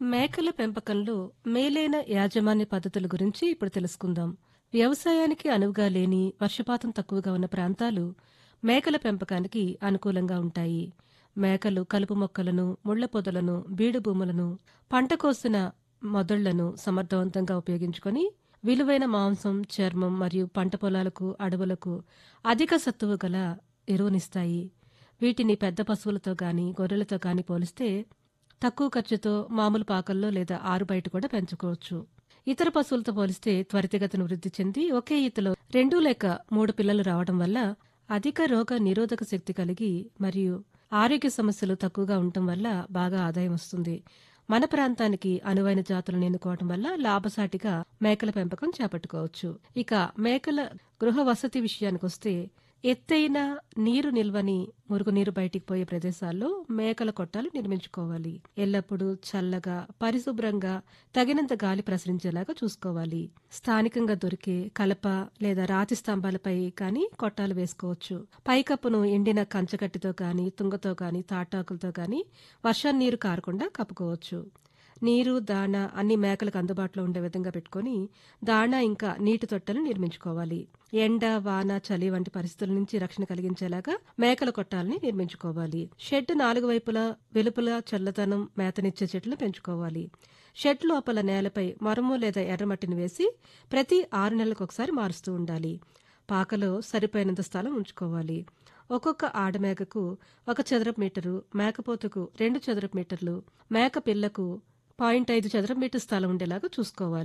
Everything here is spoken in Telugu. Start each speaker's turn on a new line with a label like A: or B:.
A: మేకల పెంపకంలో మేలైన యాజమాన్య పద్ధతుల గురించి ఇప్పుడు తెలుసుకుందాం వ్యవసాయానికి అనువుగా లేని వర్షపాతం తక్కువగా ఉన్న ప్రాంతాలు మేకల పెంపకానికి అనుకూలంగా ఉంటాయి మేకలు కలుపు మొక్కలను ముళ్ల పొదలను బీడు భూములను పంట కోసిన మొదళ్లను సమర్థవంతంగా ఉపయోగించుకొని విలువైన మాంసం చర్మం మరియు పంట పొలాలకు అడవులకు అధిక సత్తువు గల ఎరువునిస్తాయి వీటిని పెద్ద పశువులతో గాని గొర్రెలతో గాని పోలిస్తే తక్కువ ఖర్చుతో మామూలు పాకల్లో లేదా ఆరు బయట కూడా పెంచుకోవచ్చు ఇతర పశువులతో పోలిస్తే త్వరితగతిన వృద్ధి చెంది ఒకే ఈతలో రెండు లేక మూడు పిల్లలు రావడం వల్ల అధిక రోగ నిరోధక శక్తి కలిగి మరియు ఆరోగ్య సమస్యలు తక్కువగా ఉండటం వల్ల బాగా ఆదాయం వస్తుంది మన ప్రాంతానికి అనువైన జాతులను ఎన్నుకోవడం వల్ల లాభసాటిగా మేకల పెంపకం చేపట్టుకోవచ్చు ఇక మేకల గృహ వసతి విషయానికొస్తే ఎత్తైన నీరు నిల్వని మురుగునీరు బయటికి పోయే ప్రదేశాల్లో మేకల కొట్టాలు నిర్మించుకోవాలి ఎల్లప్పుడూ చల్లగా పరిశుభ్రంగా తగినంత గాలి ప్రసరించేలాగా చూసుకోవాలి స్థానికంగా దొరికే కలప లేదా రాతి స్తంభాలపై కానీ కొట్టాలు వేసుకోవచ్చు పైకప్పును ఎండిన కంచగట్టితో గాని తుంగతో గాని తాటాకులతో గాని వర్షం నీరు కారకుండా కప్పుకోవచ్చు నీరు దాణ అన్ని మేకలకు అందుబాటులో ఉండే విధంగా పెట్టుకొని దాణ ఇంకా నీటి తొట్టెలు నిర్మించుకోవాలి ఎండ వాన చలి వంటి పరిస్థితుల నుంచి రక్షణ కలిగించేలాగా మేకల కొట్టాలని నిర్మించుకోవాలి షెడ్ నాలుగు వైపులా వెలుపల చల్లదనం మేతనిచ్చే చెట్లు పెంచుకోవాలి షెడ్ లోపల నేలపై మరము లేదా ఎర్రమట్టిని వేసి ప్రతి ఆరు నెలలకు ఒకసారి మారుస్తూ ఉండాలి పాకలో సరిపోయినంత స్థలం ఉంచుకోవాలి ఒక్కొక్క ఆడమేకకు ఒక చదరపు మీటరు మేకపోతుకు రెండు చదరపు మీటర్లు మేక పిల్లకు పాయింట్ ఐదు చదరపు మీటర్ స్థలం ఉండేలాగా చూసుకోవాలి